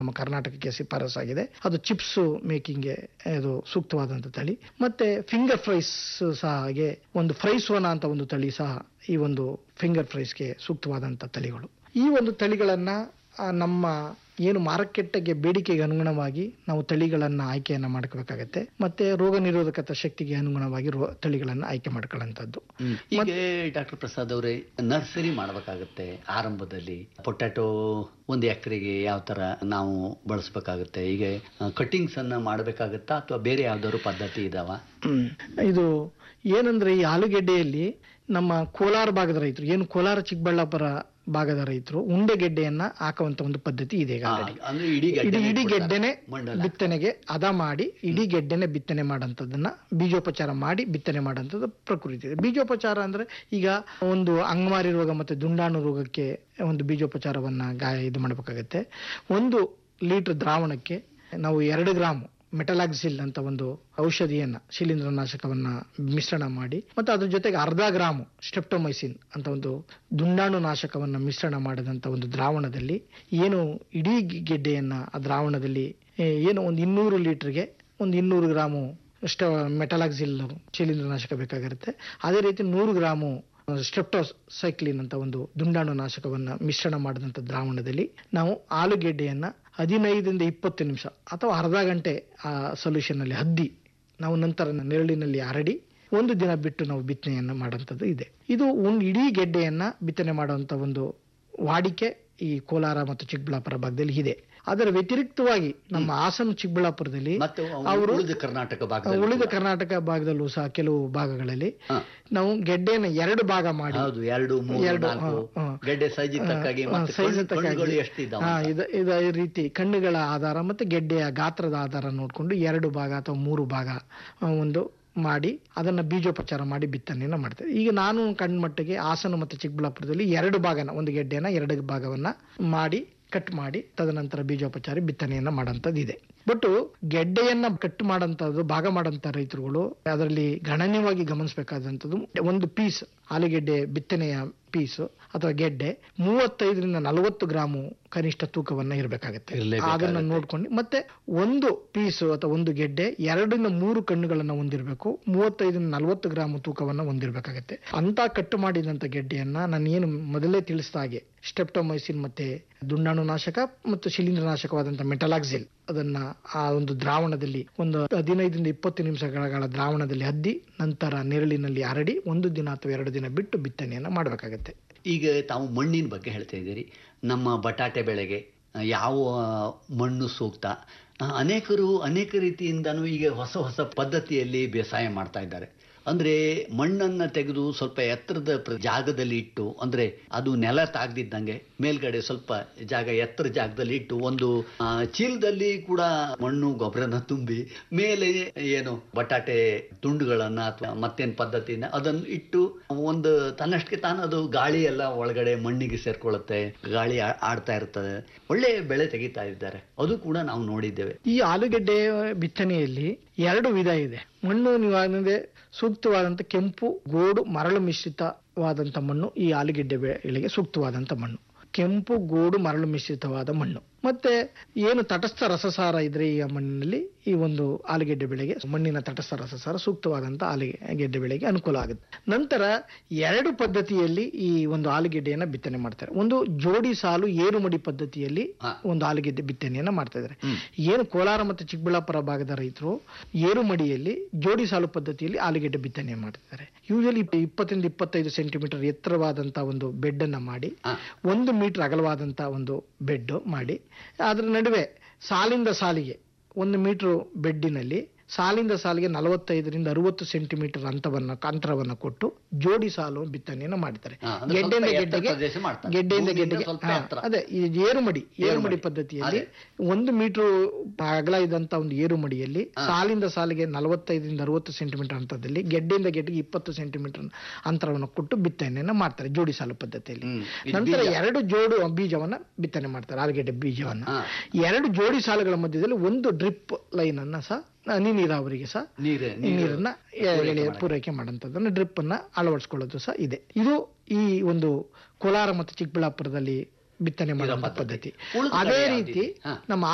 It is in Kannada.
ನಮ್ಮ ಕರ್ನಾಟಕಕ್ಕೆ ಶಿಫಾರಸಾಗಿದೆ ಅದು ಚಿಪ್ಸ್ ಮೇಕಿಂಗ್ಗೆ ಇದು ಸೂಕ್ತವಾದಂತ ತಳಿ ಮತ್ತೆ ಫಿಂಗರ್ ಫ್ರೈಸ್ ಸಹ ಹಾಗೆ ಒಂದು ಫ್ರೈಸ್ವನ ಅಂತ ಒಂದು ತಳಿ ಸಹ ಈ ಒಂದು ಫಿಂಗರ್ ಫ್ರೈಸ್ಗೆ ಸೂಕ್ತವಾದಂತ ತಳಿಗಳು ಈ ಒಂದು ತಳಿಗಳನ್ನ ಆ, ನಮ್ಮ ಏನು ಮಾರುಕಟ್ಟೆಗೆ ಬೇಡಿಕೆಗೆ ಅನುಗುಣವಾಗಿ ನಾವು ತಳಿಗಳನ್ನ ಆಯ್ಕೆಯನ್ನ ಮಾಡ್ಕೋಬೇಕಾಗತ್ತೆ ಮತ್ತೆ ರೋಗ ನಿರೋಧಕತ ಶಕ್ತಿಗೆ ಅನುಗುಣವಾಗಿ ರೋ ತಳಿಗಳನ್ನ ಆಯ್ಕೆ ಮಾಡ್ಕೊಳ್ಳೋಂಥದ್ದು ಈಗ ಡಾಕ್ಟರ್ ಪ್ರಸಾದ್ ಅವರೇ ನರ್ಸರಿ ಮಾಡಬೇಕಾಗತ್ತೆ ಆರಂಭದಲ್ಲಿ ಪೊಟ್ಯಾಟೊ ಒಂದು ಎಕರೆಗೆ ಯಾವ ತರ ನಾವು ಬಳಸಬೇಕಾಗುತ್ತೆ ಈಗ ಕಟ್ಟಿಂಗ್ಸ್ ಅನ್ನ ಮಾಡಬೇಕಾಗತ್ತಾ ಅಥವಾ ಬೇರೆ ಯಾವ್ದಾದ್ರು ಪದ್ಧತಿ ಇದಾವ ಹ್ಮ್. ಇದು ಏನಂದ್ರೆ ಈ ಆಲೂಗೆಡ್ಡೆಯಲ್ಲಿ ನಮ್ಮ ಕೋಲಾರ ಭಾಗದ ರೈತರು ಏನು ಕೋಲಾರ ಚಿಕ್ಕಬಳ್ಳಾಪುರ ಭಾಗದ ರೈತರು ಉಂಡೆಗೆಡ್ಡೆಯನ್ನ ಹಾಕುವಂತ ಒಂದು ಪದ್ಧತಿ ಇದೆ ಈಗ already. ಅಂದ್ರೆ ಇಡೀ ಇಡೀ ಗೆಡ್ಡೆನೇ ಇಡೀ ಕೊಡ್ತಾರೆ. ಗೆಡ್ಡೆನೆ ಮಂಡಲ ಬಿತ್ತನೆಗೆ ಅದ ಮಾಡಿ ಇಡೀ ಗೆಡ್ಡೆನೆ ಬಿತ್ತನೆ ಮಾಡಂತದನ್ನ ಬೀಜೋಪಚಾರ ಮಾಡಿ ಬಿತ್ತನೆ ಮಾಡಂತದ್ದು ಪ್ರಕೃತಿ ಇದೆ ಬೀಜೋಪಚಾರ ಅಂದ್ರೆ ಈಗ ಒಂದು ಅಂಗಮಾರಿ ರೋಗ ಮತ್ತೆ ದುಂಡಾಣು ರೋಗಕ್ಕೆ ಒಂದು ಬೀಜೋಪಚಾರವನ್ನ ಗಾಯ ಇದು ಮಾಡಬೇಕಾಗತ್ತೆ ಒಂದು ಲೀಟರ್ ದ್ರಾವಣಕ್ಕೆ ನಾವು ಎರಡು ಗ್ರಾಮ್ ಮೆಟಲಾಕ್ಸಿಲ್ ಅಂತ ಒಂದು ಔಷಧಿಯನ್ನ ಶಿಲೀಂಧ್ರನಾಶಕವನ್ನ ಮಿಶ್ರಣ ಮಾಡಿ ಮತ್ತೆ ಅದ್ರ ಜೊತೆಗೆ ಅರ್ಧ ಗ್ರಾಮ್ ಸ್ಟೆಪ್ಟೊಮೈಸಿನ್ ಅಂತ ಒಂದು ದುಂಡಾಣು ನಾಶಕವನ್ನ ಮಿಶ್ರಣ ಮಾಡಿದಂತ ಒಂದು ದ್ರಾವಣದಲ್ಲಿ ಏನು ಇಡೀ ಗೆಡ್ಡೆಯನ್ನ ಆ ದ್ರಾವಣದಲ್ಲಿ ಏ, ಏನು ಒಂದು ಇನ್ನೂರು ಲೀಟರ್ಗೆ ಒಂದು ಇನ್ನೂರು ಗ್ರಾಮು ಸ್ಟ ಮೆಟಲಾಕ್ಸಿಲ್ ಶಿಲೀಂಧ್ರನಾಶಕ ಬೇಕಾಗಿರುತ್ತೆ ಅದೇ ರೀತಿ ನೂರು ಗ್ರಾಮು ಸ್ಟ್ರೆಪ್ಟೋಸೈಕ್ಲಿನ್ ಅಂತ ಒಂದು ದುಂಡಾಣು ನಾಶಕವನ್ನ ಮಿಶ್ರಣ ಮಾಡಿದಂತ ದ್ರಾವಣದಲ್ಲಿ ನಾವು ಆಲೂಗೆಡ್ಡೆಯನ್ನ ಹದಿನೈದರಿಂದ ಇಪ್ಪತ್ತು ನಿಮಿಷ ಅಥವಾ ಅರ್ಧ ಗಂಟೆ ಆ ಸೊಲ್ಯೂಷನ್ ಅಲ್ಲಿ ಹದ್ದಿ ನಾವು ನಂತರ ನೆರಳಿನಲ್ಲಿ ಹರಡಿ ಒಂದು ದಿನ ಬಿಟ್ಟು ನಾವು ಬಿತ್ತನೆಯನ್ನ ಮಾಡುವಂಥದ್ದು ಇದೆ ಇದು ಒಂದು ಇಡೀ ಗೆಡ್ಡೆಯನ್ನ ಬಿತ್ತನೆ ಮಾಡುವಂತ ಒಂದು ವಾಡಿಕೆ ಈ ಕೋಲಾರ ಮತ್ತು ಚಿಕ್ಕಬಳ್ಳಾಪುರ ಭಾಗದಲ್ಲಿ ಇದೆ ಅದರ ವ್ಯತಿರಿಕ್ತವಾಗಿ ನಮ್ಮ ಹಾಸನ ಚಿಕ್ಕಬಳ್ಳಾಪುರದಲ್ಲಿ ಮತ್ತು ಅವರು ಉಳಿದ ಕರ್ನಾಟಕ ಭಾಗದಲ್ಲಿ ಉಳಿದ ಕರ್ನಾಟಕ ಭಾಗದಲ್ಲೂ ಸಹ ಕೆಲವು ಭಾಗಗಳಲ್ಲಿ ಹಾ. ನಾವು ಗೆಡ್ಡೆಯನ್ನು ಎರಡು ಭಾಗ ಮಾಡಿ ಹೌದು ಎರಡು ಮೂರು ಎರಡು, ನಾಲ್ಕು ಹಾ, ಹಾ. ಗೆಡ್ಡೆ ಸೈಜ್ ತಕ್ಕಾಗಿ ಹಾ, ಮತ್ತೆ size ಕಣ್ಣು- ತಕ್ಕಾಗಿ. ಕಣ್ಣುಗಳು ಎಷ್ಟಿದ್ದಾವೆ ಹಾ, ಇದ- ಇದ ಈ ರೀತಿ ಕಣ್ಣುಗಳ ಆಧಾರ ಮತ್ತೆ ಗೆಡ್ಡೆಯ ಗಾತ್ರದ ಆಧಾರ ನೋಡಿಕೊಂಡು ಎರಡು ಭಾಗ ಅಥವಾ ಮೂರು ಭಾಗ ಆ, ಒಂದು ಮಾಡಿ ಅದನ್ನ ಬೀಜೋಪಚಾರ ಮಾಡಿ ಬಿತ್ತನೆಯನ್ನ ಮಾಡ್ತೇವೆ ಈಗ ನಾನು ಕಣ್ಮಟ್ಟಿಗೆ ಹಾಸನ ಮತ್ತು ಚಿಕ್ಕಬಳ್ಳಾಪುರದಲ್ಲಿ ಎರಡು ಭಾಗನ ಒಂದು ಗೆಡ್ಡೆನ ಎರಡು ಭಾಗವನ್ನ ಮಾಡಿ ಕಟ್ ಮಾಡಿ ತದನಂತರ ಬೀಜೋಪಚಾರ ಬಿತ್ತನೆಯನ್ನ ಮಾಡೋಂಥದ್ದು ಇದೆ ಬಟ್ ಗೆಡ್ಡೆಯನ್ನ ಕಟ್ ಮಾಡಂತದ್ದು ಭಾಗ ಮಾಡಂತ ರೈತರುಗಳು ಅದರಲ್ಲಿ ಗಣನೀಯವಾಗಿ ಗಮನಿಸಬೇಕಾದಂಥದ್ದು ಒಂದು ಪೀಸ್ ಆಲೂಗೆಡ್ಡೆ ಬಿತ್ತನೆಯ ಪೀಸ್ ಅಥವಾ ಗೆಡ್ಡೆ ಮೂವತ್ತೈದರಿಂದ ನಲವತ್ತು ಗ್ರಾಮು ಕನಿಷ್ಠ ತೂಕವನ್ನ ಇರಬೇಕಾಗುತ್ತೆ ಇರ್ಲೇಬೇಕಾಗತ್ತೆ. ಅದನ್ನ ನೋಡ್ಕೊಂಡು ಮತ್ತೆ ಒಂದು ಪೀಸ್ ಅಥವಾ ಒಂದು ಗೆಡ್ಡೆ ಎರಡರಿಂದ ಮೂರು ಕಣ್ಣುಗಳನ್ನ ಹೊಂದಿರಬೇಕು ಮೂವತ್ತೈದರಿಂದ ನಲವತ್ತು ಗ್ರಾಮ್ ತೂಕವನ್ನ ಹೊಂದಿರಬೇಕಾಗತ್ತೆ ಅಂತ ಕಟ್ಟು ಮಾಡಿದಂತ ಗೆಡ್ಡೆಯನ್ನ ನಾನು ಏನು ಮೊದಲೇ ತಿಳಿಸಿದ ಹಾಗೆ ಸ್ಟೆಪ್ಟೊಮೈಸಿನ್ ಮತ್ತೆ ದುಂಡಾಣು ನಾಶಕ ಮತ್ತು ಶಿಲೀಂಧ್ರನಾಶಕವಾದಂತ ಮೆಟಲಾಕ್ಸಿಲ್ ಅದನ್ನ ಆ ಒಂದು ದ್ರಾವಣದಲ್ಲಿ ಒಂದು ಹದಿನೈದರಿಂದ ಇಪ್ಪತ್ತು ನಿಮಿಷಗಳ ದ್ರಾವಣದಲ್ಲಿ ಹದ್ದಿ ನಂತರ ನೆರಳಿನಲ್ಲಿ ಹರಡಿ ಒಂದು ದಿನ ಅಥವಾ ಎರಡು ದಿನ ಬಿಟ್ಟು ಬಿತ್ತನೆಯನ್ನ ಮಾಡಬೇಕಾಗತ್ತೆ ಈಗ ತಾವು ಮಣ್ಣಿನ ಬಗ್ಗೆ ಹೇಳ್ತಾ ಇದ್ದೀರಿ ನಮ್ಮ ಬಟಾಟೆ ಬೆಳೆಗೆ ಆ, ಯಾವ ಮಣ್ಣು ಸೂಕ್ತ ಆ, ಅನೇಕರು ಅನೇಕ ರೀತಿಯಿಂದನೂ ಈಗ ಹೊಸ ಹೊಸ ಪದ್ಧತಿಯಲ್ಲಿ ಬೇಸಾಯ ಮಾಡ್ತಾ ಇದ್ದಾರೆ ಅಂದ್ರೆ ಮಣ್ಣನ್ನ ತೆಗೆದು ಸ್ವಲ್ಪ ಎತ್ತರದ ಪ್ರ- ಜಾಗದಲ್ಲಿ ಇಟ್ಟು ಅಂದ್ರೆ ಅದು ನೆಲ ತಾಗ್ದಿದ್ದಂಗೆ ಮೇಲ್ಗಡೆ ಸ್ವಲ್ಪ ಜಾಗ ಎತ್ತರ ಜಾಗದಲ್ಲಿ ಇಟ್ಟು ಒಂದು ಆ, ಚೀಲದಲ್ಲಿ ಕೂಡ ಮಣ್ಣು ಗೊಬ್ಬರನ ತುಂಬಿ ಮೇಲೆ ಏನು ಬಟಾಟೆ ತುಂಡುಗಳನ್ನ ಅಥವಾ ಮತ್ತೇನ್ ಪದ್ಧತಿನ ಅದನ್ನು ಇಟ್ಟು ಒಂದು ತನ್ನಷ್ಟಕ್ಕೆ ತಾನು ಅದು ಗಾಳಿ ಎಲ್ಲ ಒಳಗಡೆ ಮಣ್ಣಿಗೆ ಸೇರ್ಕೊಳ್ಳುತ್ತೆ ಗಾಳಿ ಆ- ಆಡ್ತಾ ಇರ್ತದೆ ಒಳ್ಳೆ ಬೆಳೆ ತೆಗಿತಾ ಇದ್ದಾರೆ ಅದು ಕೂಡ ನಾವು ನೋಡಿದ್ದೇವೆ ಈ ಆಲೂಗೆಡ್ಡೆ ಬಿತ್ತನೆಯಲ್ಲಿ ಎರಡು ವಿಧ ಇದೆ ಮಣ್ಣು ನಿವಾರಣೆ ಸೂಕ್ತವಾದಂತ ಕೆಂಪು ಗೋಡು ಮರಳು ಮಿಶ್ರಿತವಾದಂತ ಮಣ್ಣು ಈ ಆಲೂಗೆಡ್ಡೆ ಬೆಳೆಗೆ ಸೂಕ್ತವಾದಂತ ಮಣ್ಣು ಕೆಂಪು ಗೋಡು ಮರಳು ಮಿಶ್ರಿತವಾದ ಮಣ್ಣು ಮತ್ತೆ ಏನು ತಟಸ್ಥ ರಸಸಾರ ಇದ್ರೆ ಈ ಮಣ್ಣಿನಲ್ಲಿ ಈ ಒಂದು ಆಲೂಗೆಡ್ಡೆ ಬೆಳೆಗೆ ಮಣ್ಣಿನ ತಟಸ್ಥ ರಸಸಾರ ಸೂಕ್ತವಾದಂತ ಆಲೂಗೆಡ್ಡೆ ಬೆಳೆಗೆ ಅನುಕೂಲ ಆಗುತ್ತೆ ನಂತರ ಎರಡು ಪದ್ಧತಿಯಲ್ಲಿ ಈ ಒಂದು ಆಲೂಗೆಡ್ಡೆಯನ್ನ ಬಿತ್ತನೆ ಮಾಡ್ತಾರೆ ಒಂದು ಜೋಡಿ ಸಾಲು ಏರುಮಡಿ ಪದ್ಧತಿಯಲ್ಲಿ ಹಾ. ಒಂದು ಆಲೂಗೆಡ್ಡೆ ಬಿತ್ತನೆಯನ್ನ ಮಾಡ್ತಾ ಇದ್ದಾರೆ ಹ್ಮ್. ಏನು ಕೋಲಾರ ಮತ್ತು ಚಿಕ್ಕಬಳ್ಳಾಪುರ ಭಾಗದ ರೈತರು ಏರುಮಡಿಯಲ್ಲಿ ಜೋಡಿ ಸಾಲು ಪದ್ಧತಿಯಲ್ಲಿ ಆಲೂಗೆಡ್ಡೆ ಬಿತ್ತನೆ ಮಾಡ್ತಿದ್ದಾರೆ ಯೂಶಲಿ ಇಪ್ಪತ್ತರಿಂದ ಇಪ್ಪತ್ತೈದು ಸೆಂಟಿಮೀಟರ್ ಎತ್ತರವಾದಂತಹ ಒಂದು ಬೆಡ್ ಅನ್ನ ಮಾಡಿ ಹಾ. ಒಂದು ಮೀಟರ್ ಅಗಲವಾದಂತ ಒಂದು ಬೆಡ್ ಮಾಡಿ ಅದರ ನಡುವೆ ಸಾಲಿಂದ ಸಾಲಿಗೆ ಒಂದು ಮೀಟರ್ ಬೆಡ್ಡಿನಲ್ಲಿ ಸಾಲಿಂದ ಸಾಲಿಗೆ ನಲವತ್ತೈದರಿಂದ ಅರವತ್ತು ಸೆಂಟಿಮೀಟರ್ ಅಂತವನ್ನ ಅಂತರವನ್ನ ಕೊಟ್ಟು ಜೋಡಿ ಸಾಲು ಬಿತ್ತನೆಯನ್ನು ಮಾಡ್ತಾರೆ ಹಾ, ಅಂದ್ರೆ ಗೆಡ್ಡೆಯಿಂದ ಸ್ವಲ್ಪ ಎತ್ತರ ಗೆಡ್ಡೆಗೆ ಪ್ರದೇಶ ಮಾಡ್ತಾರೆ. ಗೆಡ್ಡೆಯಿಂದ ಭೂಮಿಯಿಂದ ಗೆಡ್ಡೆಗೆ ಸ್ವಲ್ಪ ಹಾ, ಎತ್ತರ. ಅದೇ ಈ ಏರುಮಡಿ ಏರುಮಡಿ ಪದ್ಧತಿಯಲ್ಲಿ ಒಂದು ಮೀಟರ್ ಅಗಲ ಇದ್ದಂತ ಒಂದು ಏರುಮಡಿಯಲ್ಲಿ ಸಾಲಿಂದ ಸಾಲಿಗೆ ನಲವತ್ತೈದರಿಂದ ಅರವತ್ತು ಸೆಂಟಿಮೀಟರ್ ಅಂತರದಲ್ಲಿ ಗೆಡ್ಡೆಯಿಂದ ಗೆಡ್ಡೆಗೆ ಇಪ್ಪತ್ತು ಸೆಂಟಿಮೀಟರ್ ಅಂತರವನ್ನು ಕೊಟ್ಟು ಬಿತ್ತನೆಯನ್ನ ಮಾಡ್ತಾರೆ ಜೋಡಿ ಸಾಲು ಪದ್ಧತಿಯಲ್ಲಿ ಹ್ಮ್. ಇದು ನಂತರ ಬೀಜ. ಎರಡು ಜೋಡು ಬೀಜವನ್ನ ಬಿತ್ತನೆ ಮಾಡ್ತಾರೆ ಆಲೂಗೆಡ್ಡೆ ಬೀಜವನ್ನ ಹಾ. ಎರಡು ಜೋಡಿ ಸಾಲುಗಳ ಮಧ್ಯದಲ್ಲಿ ಒಂದು ಡ್ರಿಪ್ ಲೈನ್ ಅನ್ನ ಸಹ ಹನಿ ನೀರಾವರಿಗೆ ಸಹ ನೀರು ನೀರನ್ನ ಎಳೆ ಪೂರೈಕೆ ಮಾಡೋಂಥದ್ದನ್ನು ಡ್ರಿಪ್ ಅನ್ನ ಅಳವಡಿಸ್ಕೊಳ್ಳೋದು ಸಹ ಇದೆ ಇದು ಈ ಒಂದು ಕೋಲಾರ ಮತ್ತು ಚಿಕ್ಕಬಳ್ಳಾಪುರದಲ್ಲಿ ಬಿತ್ತನೆ ಮಾಡುವ ಪದ್ಧತಿ. ಪದ್ಧತಿ ಉಳಿದ ಅದೇ ಕಡೆ ರೀತಿ ಯಾವ್ದಿದೆ? ಹಾ. ನಮ್ಮ